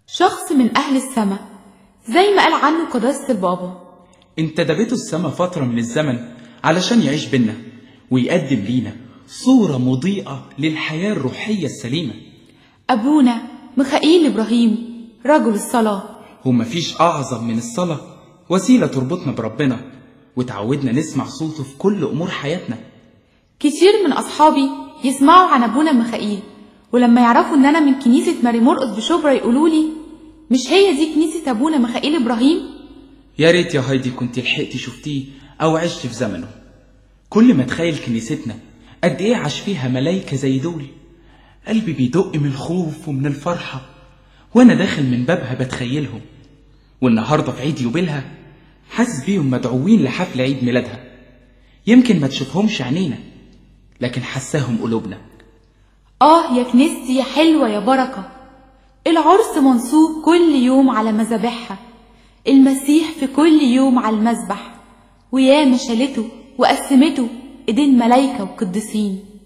شخص من أهل السماء زي ما قال عنه قداسة البابا انتدبته السما فترة من الزمن علشان يعيش بينا ويقدم لينا صورة مضيئة للحياة الروحية السليمة أبونا ميخائيل إبراهيم رجل الصلاة ومفيش أعظم من الصلاة وسيلة تربطنا بربنا وتعودنا نسمع صوته في كل أمور حياتنا كتير من أصحابي يسمعوا عن أبونا ميخائيل ولما يعرفوا إن أنا من كنيسة ماري مرقس بشبرا يقولوا لي مش هي دي كنيسة أبونا ميخائيل إبراهيم؟ يا ريت يا هايدي كنت لحقتي شفتيه أو عشت في زمنه كل ما تخيل كنيستنا قد إيه عاش فيها ملايكة زي دول قلبي بيدق من الخوف ومن الفرحة وأنا داخل من بابها بتخيلهم والنهاردة في عيد يوبيلها حاسس بيهم مدعوين لحفل عيد ميلادها يمكن ما تشوفهمش عينينا لكن حساهم قلوبنا آه يا كنيستي يا حلوة يا بركة العرس منصوب كل يوم على مذابحها المسيح في كل يوم على المذبح وياما شالته وقسمته ايدين ملايكة وقديسين